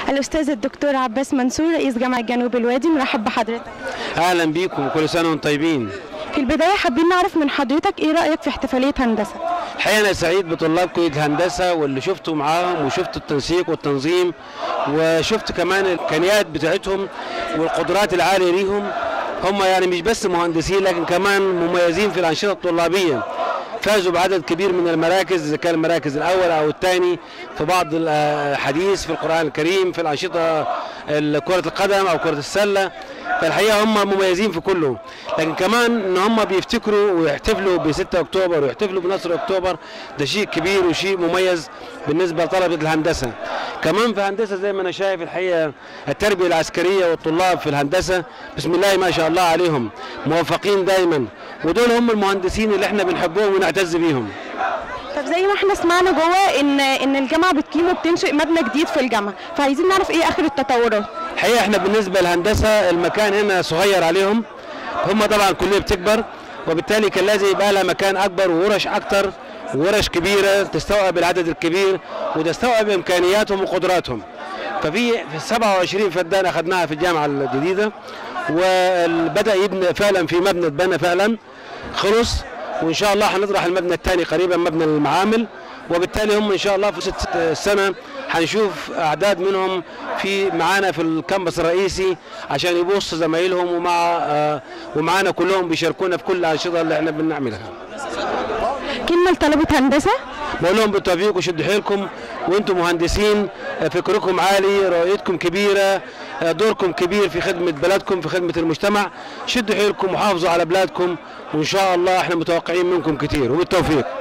الأستاذ الدكتور عباس منصور رئيس جامعة جنوب الوادي مرحب بحضرتك اهلا بيكم وكل سنه وانتم طيبين في البداية حابين نعرف من حضرتك إيه رأيك في احتفالية هندسة الحقيقه انا سعيد بطلاب كليه الهندسه واللي شفته معاهم وشفت التنسيق والتنظيم وشفت كمان الامكانيات بتاعتهم والقدرات العاليه ليهم هم يعني مش بس مهندسين لكن كمان مميزين في الانشطه الطلابيه فازوا بعدد كبير من المراكز اذا كان المراكز الاول او الثاني في بعض الحديث في القران الكريم في الانشطه كره القدم او كره السله فالحقيقه هم مميزين في كله لكن كمان ان هم بيفتكروا ويحتفلوا ب 6 اكتوبر ويحتفلوا بنصر اكتوبر ده شيء كبير وشيء مميز بالنسبه لطلبه الهندسه كمان في هندسه زي ما انا شايف الحقيقه التربيه العسكريه والطلاب في الهندسه بسم الله ما شاء الله عليهم موفقين دايما ودول هم المهندسين اللي احنا بنحبهم ونعتز بيهم طب زي ما احنا سمعنا جوه ان ان الجامعه بتقيم وبتنشئ مبنى جديد في الجامعه فعايزين نعرف ايه اخر التطورات الحقيقه احنا بالنسبه للهندسه المكان هنا صغير عليهم هم طبعا الكليه بتكبر وبالتالي كان لازم يبقى لها مكان اكبر وورش اكتر ورش كبيره تستوعب العدد الكبير وتستوعب امكانياتهم وقدراتهم ففي في 27 فدان اخذناها في الجامعه الجديده وبدا يبنى فعلا في مبنى اتبنى فعلا خلص وان شاء الله هنطرح المبنى الثاني قريبا مبنى المعامل وبالتالي هم ان شاء الله في ست سنه هنشوف اعداد منهم في معانا في الكامبس الرئيسي عشان يبص زمايلهم ومع آه ومعانا كلهم بيشاركونا في كل الانشطه اللي احنا بنعملها. كلمه لطلبه هندسه بقول لهم بالتوفيق وشدوا حيلكم وانتم مهندسين فكركم عالي رؤيتكم كبيره دوركم كبير في خدمه بلدكم في خدمه المجتمع شدوا حيلكم وحافظوا على بلادكم وان شاء الله احنا متوقعين منكم كتير وبالتوفيق